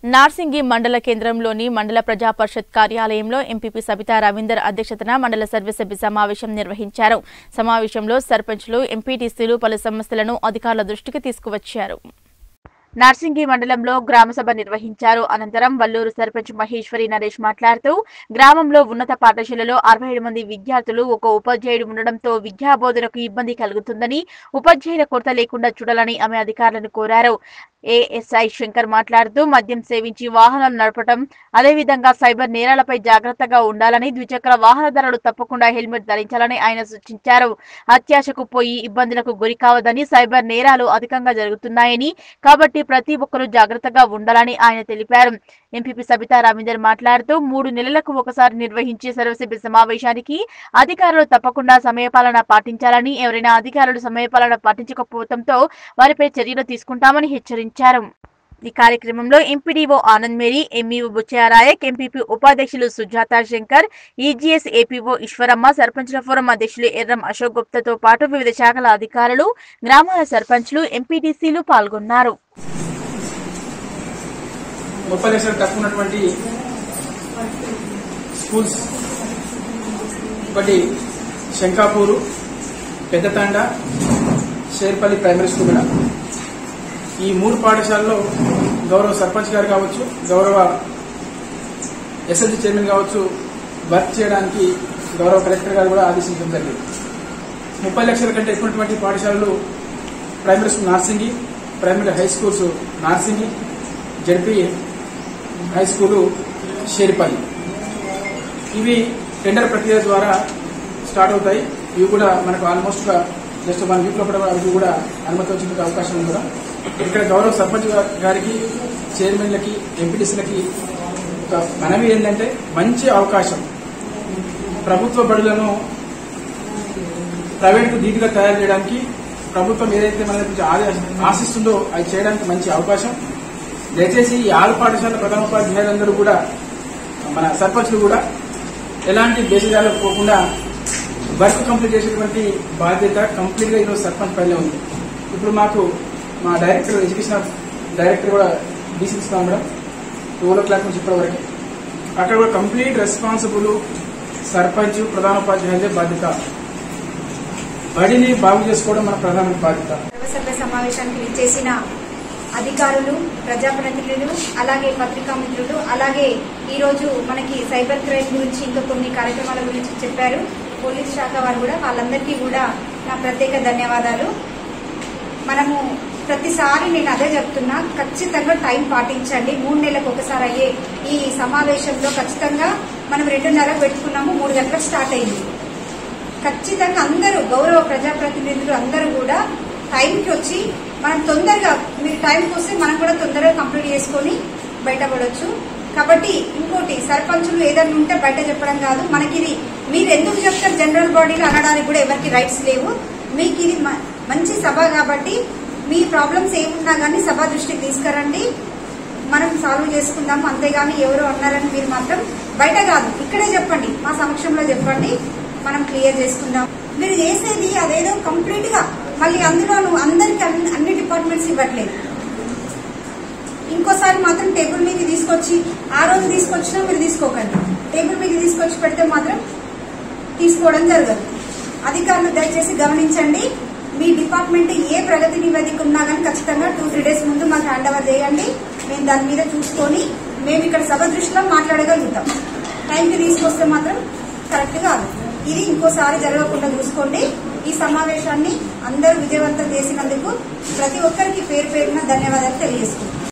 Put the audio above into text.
నార్సింగి మండల కేంద్రంలోని మండల ప్రజా పరిషత్ కార్యాలయంలో ఎంపీపీ సబితా రవీందర్ అధ్యక్షతన మండల సర్వసభ్య సమావేశం నిర్వహించారు సమావేశంలో సర్పంచ్లు ఎంపీటీసీలు పలు సమస్యలను అధికారుల దృష్టికి తీసుకువచ్చారు నార్సింగి మండలంలో గ్రామసభ నిర్వహించారు అనంతరం వల్లూరు సర్పంచ్ మహేశ్వరి నరేష్ మాట్లాడుతూ గ్రామంలో ఉన్నత పాఠశాలలో అరవై ఏడు మంది విద్యార్థులు ఒక ఉపాధ్యాయుడు ఉండడంతో విద్యా బోధనకు ఇబ్బంది కలుగుతుందని ఉపాధ్యాయుల కొరత లేకుండా చూడాలని ఆమె అధికారులను కోరారు ఏఎస్ఐ శంకర్ మాట్లాడుతూ మద్యం సేవించి వాహనాలు నడపడం అదేవిధంగా సైబర్ నేరాలపై జాగ్రత్తగా ఉండాలని ద్విచక్ర వాహనదారులు తప్పకుండా హెల్మెట్ ధరించాలని ఆయన సూచించారు అత్యాశకు పోయి ఇబ్బందులకు గురి కావద్దని సైబర్ నేరాలు అధికంగా జరుగుతున్నాయని కాబట్టి ప్రతి ఒక్కరూ జాగ్రత్తగా ఉండాలని ఆయన తెలిపారు ఎంపీపీ సబితా రవీందర్ మాట్లాడుతూ మూడు నెలలకు ఒకసారి నిర్వహించే సర్వసభ్య సమావేశానికి అధికారులు తప్పకుండా సమయపాలన పాటించాలని ఎవరైనా అధికారులు సమయపాలన పాటించకపోవడంతో వారిపై చర్యలు తీసుకుంటామని హెచ్చరించారు ఈ కార్యక్రమంలో ఎంపీడీఓ ఆనంద్ మేరీ ఎంఈఓ బుచ్చయారాయక్ ఎంపీపీ ఉపాధ్యక్షులు సుజాత శంకర్ ఈజీఎస్ ఏపీఓ ఈశ్వరమ్మ సర్పంచుల ఫోరం అధ్యక్షులు ఎర్రం అశోక్ గుప్తాతో పాటు వివిధ శాఖల అధికారులు గ్రామాల సర్పంచ్లు ఎంపీటీసీలు పాల్గొన్నారు ముప్పై లక్షలు తక్కువ ఉన్నటువంటి స్కూల్స్ ఒకటి Shankapur Peddathanda Sherpally primary school madam ఈ మూడు పాఠశాలలో గౌరవ సర్పంచ్ గారు కావచ్చు గౌరవ ఎస్ఎల్సీ చైర్మన్ కావచ్చు వర్క్ చేయడానికి గౌరవ కలెక్టర్ గారు కూడా ఆదేశించడం జరిగింది ముప్పై లక్షల కంటే ఎక్కువటువంటి పాఠశాలలు primary school Narsingi primary high schools Narsingi ZP high school Sheripally ఇవి టెండర్ ప్రక్రియ ద్వారా స్టార్ట్ అవుతాయి ఇవి కూడా మనకు ఆల్మోస్ట్ గా జస్ట్ వన్ వీక్ లోపల అవి కూడా అనుమతి వచ్చేందుకు అవకాశం ఉంది కూడా ఇక్కడ గౌరవ సర్పంచ్ గా- గారికి చైర్మన్లకి ఎంపీటీసీలకి ఒక మనవి ఏంటంటే మంచి అవకాశం ప్రభుత్వ బడులను ప్రైవేట్ కు ధీటుగా తయారు చేయడానికి ప్రభుత్వం ఏదైతే మన నుంచి ఆదే- ఆశిస్తుందో అది చేయడానికి మంచి అవకాశం దయచేసి ఈ ఆరు పాఠశాల ప్రధానోపాధ్యాయులందరూ కూడా మన సర్పంచ్లు కూడా ఎలాంటి దేశజాలకు పోకుండా వర్క్ కంప్లీట్ చేసేటువంటి బాధ్యత కంప్లీట్ గా ఈరోజు సర్పంచ్ పైన ఉంది ఇప్పుడు మాకు మా డైరెక్టర్ ఎడ్యుకేషన్ డైరెక్టర్ కూడా డీసీ ఇస్తాం మేడం టూ ఓ క్లాక్ నుంచి ఇప్పటి వరకు అక్కడ కూడా కంప్లీట్ రెస్పాన్సిబుల్ సర్పంచ్ ప్రధానోపాధ్యాయులే బాధ్యత బడిని బాగు చేసుకోవడం మన ప్రధాన బాధ్యత సర్వసభ్య సమావేశానికి విచ్చేసిన అధికారులు ప్రజాప్రతినిధులు అలాగే పత్రికా మిత్రులు అలాగే ఈ రోజు మనకి సైబర్ క్రైమ్ గురించి ఇంకా కొన్ని కార్యక్రమాల గురించి చెప్పారు పోలీస్ శాఖ వారు కూడా వాళ్ళందరికీ కూడా నా ప్రత్యేక ధన్యవాదాలు మనము ప్రతిసారి నేను అదే చెప్తున్నా ఖచ్చితంగా టైం పాటించండి మూడు నెలలకు ఒకసారి అయ్యే ఈ సమావేశంలో ఖచ్చితంగా మనం రెండున్నర పెట్టుకున్నాము మూడు గంటలకు స్టార్ట్ అయింది ఖచ్చితంగా అందరూ గౌరవ ప్రజాప్రతినిధులు అందరూ కూడా టైంకి వచ్చి మనం తొందరగా మీరు టైంకి వస్తే మనం కూడా తొందరగా కంప్లీట్ చేసుకొని బయటపడవచ్చు కాబట్టి ఇంకోటి సర్పంచులు ఏదైనా ఉంటే బయట చెప్పడం కాదు మనకి ఇది మీరు ఎందుకు చెప్తారు జనరల్ బాడీలో అనడానికి కూడా ఎవరికి రైట్స్ లేవు మీకు ఇది మ- మంచి సభ కాబట్టి మీ ప్రాబ్లమ్స్ ఏమున్నా కానీ సభ దృష్టికి తీసుకురండి మనం సాల్వ్ చేసుకుందాం అంతేగాని ఎవరు అన్నారని మీరు మాత్రం బయట కాదు ఇక్కడే చెప్పండి మా సమక్షంలో చెప్పండి మనం క్లియర్ చేసుకుందాం మీరు చేసేది అదేదో కంప్లీట్ గా మళ్ళీ అందులోను అందరికి అన్ని- అన్ని డిపార్ట్మెంట్స్ ఇవ్వట్లేదు ఇంకోసారి మాత్రం టేబుల్ మీద తీసుకొచ్చి ఆ రోజు తీసుకొచ్చినా మీరు తీసుకోకండి టేబుల్ మీద తీసుకొచ్చి పెడితే మాత్రం తీసుకోవడం జరగదు అధికారులు దయచేసి గమనించండి మీ డిపార్ట్మెంట్ ఏ ప్రగతి నివేదిక ఉన్నా కానీ ఖచ్చితంగా టూ త్రీ డేస్ ముందు మాకు హ్యాండ్ ఓవర్ చేయండి మేము దాని మీద చూసుకొని మేము ఇక్కడ సభ దృష్టిలో మాట్లాడగలుగుతాం టైంకి తీసుకొస్తే మాత్రం కరెక్ట్ కాదు ఇది ఇంకోసారి జరగకుండా చూసుకోండి ఈ సమావేశాన్ని అందరూ విజయవంతం చేసినందుకు ప్రతి ఒక్కరికి పేరు పేరున ధన్యవాదాలు తెలియజేసుకుంటాం